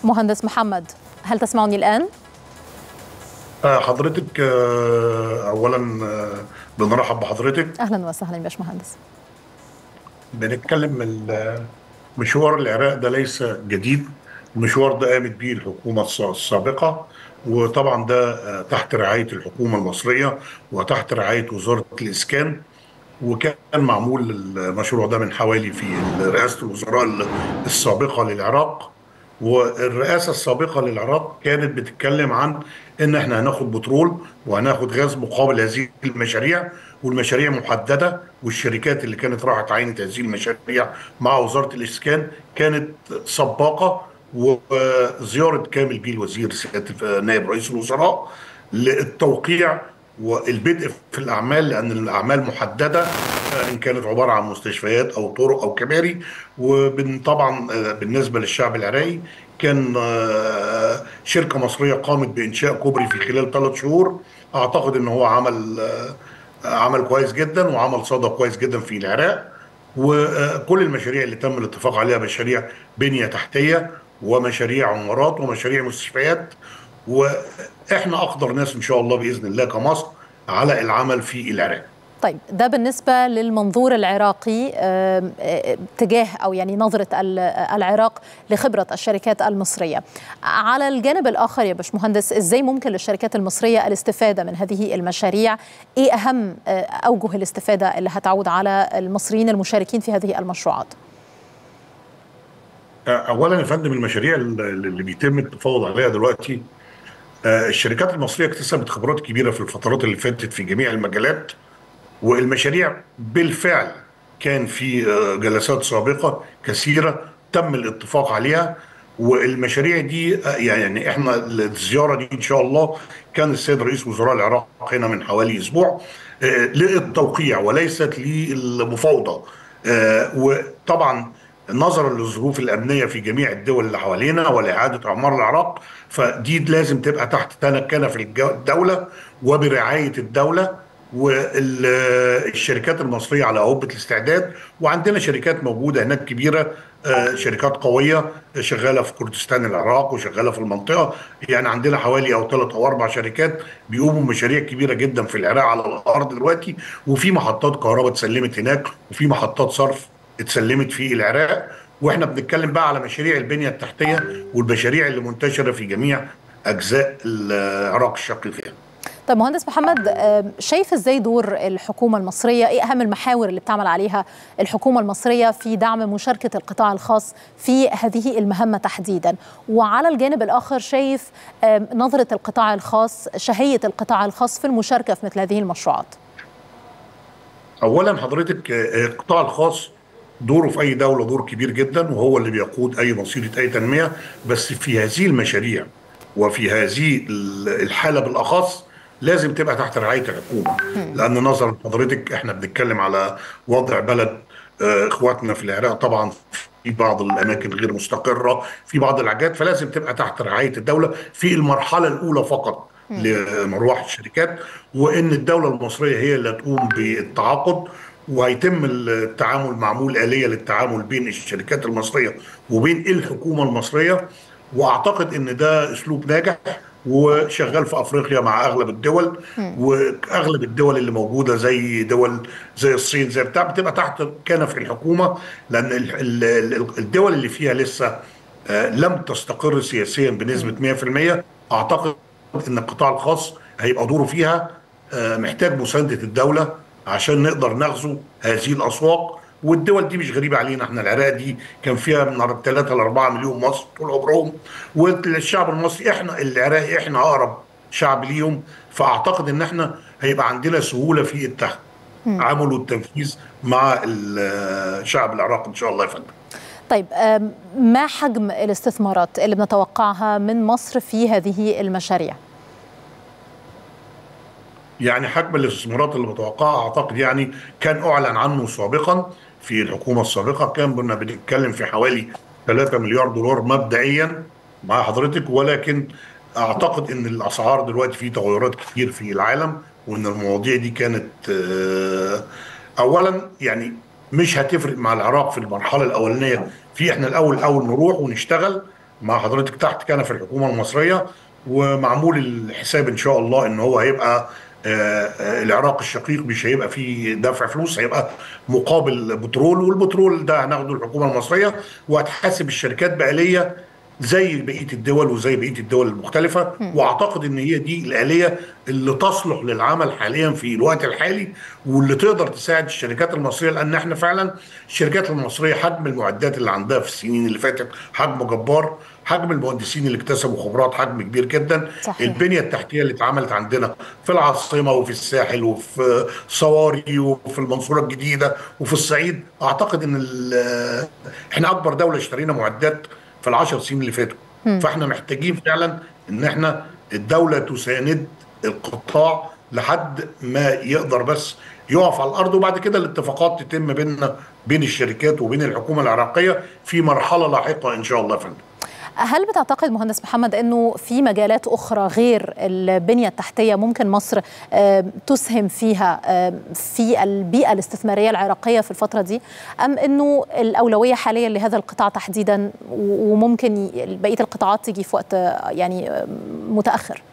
مهندس محمد هل تسمعني الآن؟ حضرتك اولا بنرحب بحضرتك اهلا وسهلا يا باشمهندس بنتكلم مشوار العراق ده ليس جديد المشوار ده قامت به الحكومه السابقه وطبعا ده تحت رعايه الحكومه المصريه وتحت رعايه وزاره الاسكان وكان معمول المشروع ده من حوالي في رئاسه الوزراء السابقه للعراق والرئاسه السابقه للعراق كانت بتتكلم عن ان احنا هناخد بترول وهناخد غاز مقابل هذه المشاريع والمشاريع محدده والشركات اللي كانت راحت عينت هذه المشاريع مع وزاره الاسكان كانت سباقه وزياره كامل بيه الوزير سياده نائب رئيس الوزراء للتوقيع والبدء في الاعمال لان الاعمال محدده ان كانت عباره عن مستشفيات او طرق او كباري وطبعا بالنسبه للشعب العراقي كان شركه مصريه قامت بانشاء كوبري في خلال ثلاث شهور اعتقد ان هو عمل عمل كويس جدا وعمل صدى كويس جدا في العراق وكل المشاريع اللي تم الاتفاق عليها مشاريع بنيه تحتيه ومشاريع عمارات ومشاريع مستشفيات واحنا اقدر ناس ان شاء الله باذن الله كمصر على العمل في العراق. طيب ده بالنسبة للمنظور العراقي تجاه أو يعني نظرة العراق لخبرة الشركات المصرية على الجانب الآخر يا باشمهندس إزاي ممكن للشركات المصرية الاستفادة من هذه المشاريع إيه أهم أوجه الاستفادة اللي هتعود على المصريين المشاركين في هذه المشروعات أولا يا فندم المشاريع اللي بيتم التفاوض عليها دلوقتي الشركات المصرية اكتسبت خبرات كبيرة في الفترات اللي فاتت في جميع المجالات والمشاريع بالفعل كان في جلسات سابقه كثيره تم الاتفاق عليها والمشاريع دي يعني احنا الزياره دي ان شاء الله كان السيد رئيس وزراء العراق هنا من حوالي اسبوع للتوقيع وليست للمفاوضه وطبعا نظرا للظروف الامنيه في جميع الدول اللي حوالينا ولاعاده اعمار العراق فدي لازم تبقى تحت كنف الدوله وبرعايه الدوله والشركات المصريه على عهبه الاستعداد وعندنا شركات موجوده هناك كبيره شركات قويه شغاله في كردستان العراق وشغاله في المنطقه يعني عندنا حوالي او ثلاث او اربع شركات بيقوموا بمشاريع كبيره جدا في العراق على الارض دلوقتي وفي محطات كهرباء اتسلمت هناك وفي محطات صرف اتسلمت في العراق واحنا بنتكلم بقى على مشاريع البنيه التحتيه والمشاريع اللي منتشره في جميع اجزاء العراق الشقيقه. طيب مهندس محمد شايف ازاي دور الحكومه المصريه ايه اهم المحاور اللي بتعمل عليها الحكومه المصريه في دعم مشاركه القطاع الخاص في هذه المهمه تحديدا وعلى الجانب الاخر شايف نظره القطاع الخاص شهيه القطاع الخاص في المشاركه في مثل هذه المشروعات اولا حضرتك القطاع الخاص دوره في اي دوله دور كبير جدا وهو اللي بيقود اي مصيره اي تنميه بس في هذه المشاريع وفي هذه الحاله بالاخص لازم تبقى تحت رعايه الحكومه لان نظرا حضرتك احنا بنتكلم على وضع بلد اخواتنا في العراق طبعا في بعض الاماكن غير مستقره في بعض الحاجات فلازم تبقى تحت رعايه الدوله في المرحله الاولى فقط لمروح الشركات وان الدوله المصريه هي اللي تقوم بالتعاقد وهيتم التعامل معمول آلية للتعامل بين الشركات المصرية وبين الحكومة المصرية واعتقد ان ده اسلوب ناجح وشغال في افريقيا مع اغلب الدول واغلب الدول اللي موجوده زي دول زي الصين زي بتاع بتبقى تحت كنف الحكومه لان الدول اللي فيها لسه لم تستقر سياسيا بنسبه 100% اعتقد ان القطاع الخاص هيبقى دوره فيها محتاج مسانده الدوله عشان نقدر نغزو هذه الاسواق والدول دي مش غريبه علينا احنا العراق دي كان فيها من 3 ل 4 مليون مصري طول عمرهم والشعب المصري احنا العراقي احنا اقرب شعب ليهم فاعتقد ان احنا هيبقى عندنا سهوله في التعامل والتنفيذ مع الشعب العراقي ان شاء الله يا فندم. طيب ما حجم الاستثمارات اللي بنتوقعها من مصر في هذه المشاريع؟ يعني حجم الاستثمارات اللي متوقعها اعتقد يعني كان اعلن عنه سابقا في الحكومه السابقه كان كنا بنتكلم في حوالي 3 مليار دولار مبدئيا مع حضرتك ولكن اعتقد ان الاسعار دلوقتي في تغيرات كتير في العالم وان المواضيع دي كانت اولا يعني مش هتفرق مع العراق في المرحله الاولانيه في احنا الاول اول نروح ونشتغل مع حضرتك تحت كنف الحكومه المصريه ومعمول الحساب ان شاء الله ان هو هيبقى العراق الشقيق مش هيبقى فيه دفع فلوس هيبقى مقابل بترول والبترول ده هناخده الحكومه المصريه وهتحاسب الشركات بآليه زي بقيه الدول وزي بقيه الدول المختلفه واعتقد ان هي دي الاليه اللي تصلح للعمل حاليا في الوقت الحالي واللي تقدر تساعد الشركات المصريه لان احنا فعلا الشركات المصريه حجم المعدات اللي عندها في السنين اللي فاتت حجم جبار حجم المهندسين اللي اكتسبوا خبرات حجم كبير جدا صحيح. البنيه التحتيه اللي اتعملت عندنا في العاصمه وفي الساحل وفي صواري وفي المنصوره الجديده وفي الصعيد اعتقد ان احنا اكبر دوله اشترينا معدات في العشر سنين اللي فاتوا فاحنا محتاجين فعلا ان احنا الدوله تساند القطاع لحد ما يقدر بس يقف على الارض وبعد كده الاتفاقات تتم بيننا بين الشركات وبين الحكومه العراقيه في مرحله لاحقه ان شاء الله يا فندم هل بتعتقد مهندس محمد انه في مجالات اخرى غير البنيه التحتيه ممكن مصر تسهم فيها في البيئه الاستثماريه العراقيه في الفتره دي ام انه الاولويه حاليا لهذا القطاع تحديدا وممكن بقيه القطاعات تيجي في وقت يعني متاخر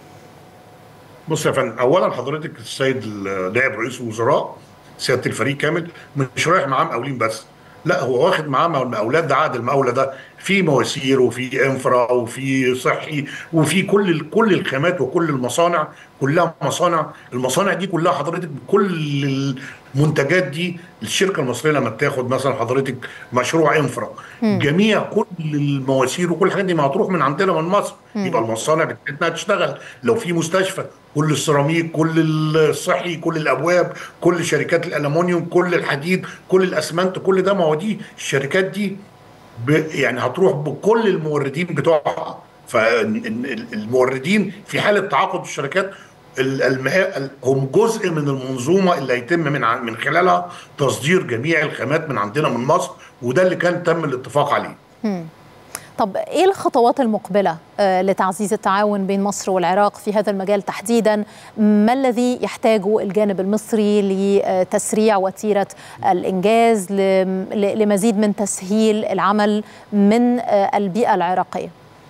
بص يا فندم اولا حضرتك السيد نائب رئيس الوزراء سياده الفريق كامل مش رايح معاه مقاولين بس لا هو واخد معاه المقاولات ده عقد المقاوله ده في مواسير وفي انفرا وفي صحي وفي كل كل الخامات وكل المصانع كلها مصانع المصانع دي كلها حضرتك كل المنتجات دي الشركه المصريه لما بتاخد مثلا حضرتك مشروع انفرا م. جميع كل المواسير وكل الحاجات دي ما هتروح من عندنا من مصر م. يبقى المصانع بتاعتنا تشتغل لو في مستشفى كل السيراميك كل الصحي كل الابواب كل شركات الالومنيوم كل الحديد كل الاسمنت كل ده ما هو دي الشركات دي يعني هتروح بكل الموردين بتوعها فالموردين في حاله تعاقد الشركات هم جزء من المنظومه اللي هيتم من من خلالها تصدير جميع الخامات من عندنا من مصر وده اللي كان تم الاتفاق عليه. طب ايه الخطوات المقبله لتعزيز التعاون بين مصر والعراق في هذا المجال تحديدا ما الذي يحتاجه الجانب المصري لتسريع وتيره الانجاز لمزيد من تسهيل العمل من البيئه العراقيه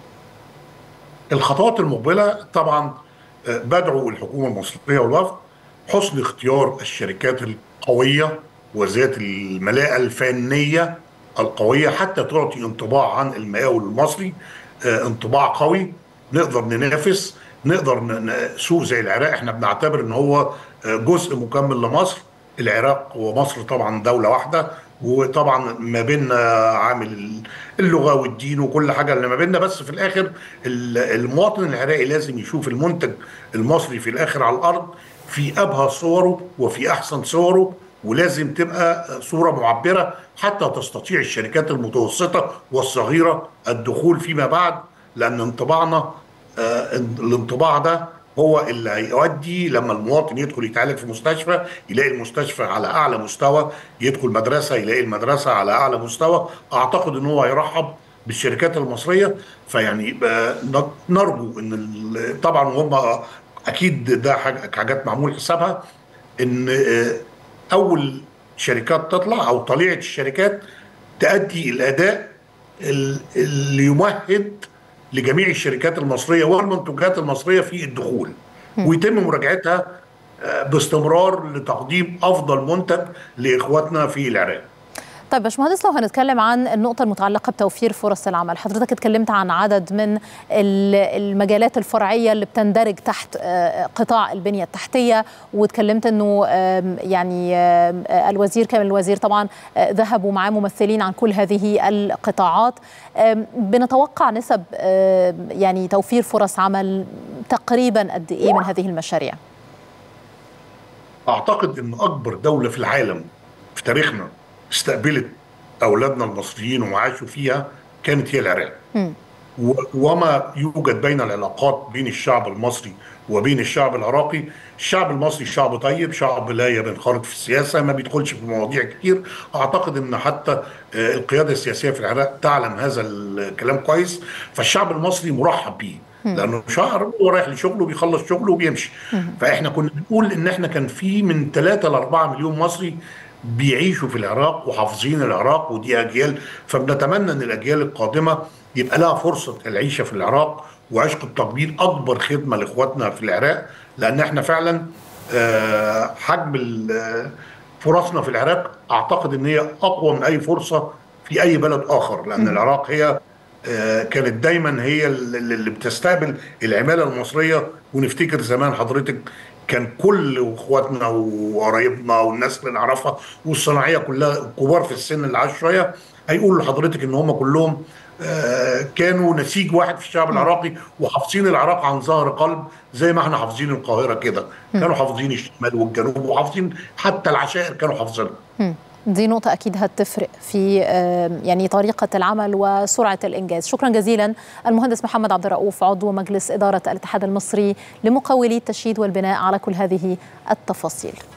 الخطوات المقبله طبعا بدعو الحكومه المصريه والوفد حسن اختيار الشركات القويه وذات الملاءه الفنيه القويه حتى تعطي انطباع عن المقاول المصري آه انطباع قوي نقدر ننافس نقدر سوق زي العراق احنا بنعتبر ان هو جزء مكمل لمصر العراق ومصر طبعا دوله واحده وطبعا ما بيننا عامل اللغه والدين وكل حاجه اللي ما بيننا بس في الاخر المواطن العراقي لازم يشوف المنتج المصري في الاخر على الارض في ابهى صوره وفي احسن صوره ولازم تبقى صوره معبره حتى تستطيع الشركات المتوسطه والصغيره الدخول فيما بعد لان انطباعنا آه الانطباع ده هو اللي هيؤدي لما المواطن يدخل يتعالج في مستشفى يلاقي المستشفى على اعلى مستوى يدخل مدرسه يلاقي المدرسه على اعلى مستوى اعتقد ان هو هيرحب بالشركات المصريه فيعني نرجو ان طبعا هم اكيد ده حاجات معمول حسابها ان اول شركات تطلع او طليعه الشركات تؤدي الاداء اللي يمهد لجميع الشركات المصريه والمنتجات المصريه في الدخول ويتم مراجعتها باستمرار لتقديم افضل منتج لاخواتنا في العراق. طيب باشمهندس لو هنتكلم عن النقطة المتعلقة بتوفير فرص العمل، حضرتك اتكلمت عن عدد من المجالات الفرعية اللي بتندرج تحت قطاع البنية التحتية واتكلمت انه يعني الوزير كامل الوزير طبعا ذهبوا معاه ممثلين عن كل هذه القطاعات بنتوقع نسب يعني توفير فرص عمل تقريبا قد ايه من هذه المشاريع؟ اعتقد ان اكبر دولة في العالم في تاريخنا استقبلت اولادنا المصريين وعاشوا فيها كانت هي العراق وما يوجد بين العلاقات بين الشعب المصري وبين الشعب العراقي الشعب المصري شعب طيب شعب لا ينخرط في السياسه ما بيدخلش في مواضيع كتير اعتقد ان حتى القياده السياسيه في العراق تعلم هذا الكلام كويس فالشعب المصري مرحب بيه لانه شهر هو رايح لشغله بيخلص شغله وبيمشي فاحنا كنا بنقول ان احنا كان في من 3 ل 4 مليون مصري بيعيشوا في العراق وحافظين العراق ودي اجيال فبنتمنى ان الاجيال القادمه يبقى لها فرصه العيشه في العراق وعشق التقبيل اكبر خدمه لاخواتنا في العراق لان احنا فعلا حجم فرصنا في العراق اعتقد ان هي اقوى من اي فرصه في اي بلد اخر لان العراق هي كانت دايما هي اللي بتستقبل العماله المصريه ونفتكر زمان حضرتك كان كل اخواتنا وقرايبنا والناس اللي نعرفها والصناعيه كلها الكبار في السن اللي عاش شويه هيقولوا لحضرتك ان هم كلهم كانوا نسيج واحد في الشعب العراقي وحافظين العراق عن ظهر قلب زي ما احنا حافظين القاهره كده كانوا حافظين الشمال والجنوب وحافظين حتى العشائر كانوا حافظينها دي نقطة أكيد هتفرق في يعني طريقة العمل وسرعة الإنجاز شكرا جزيلا المهندس محمد عبد الرؤوف عضو مجلس إدارة الاتحاد المصري لمقاولي التشييد والبناء على كل هذه التفاصيل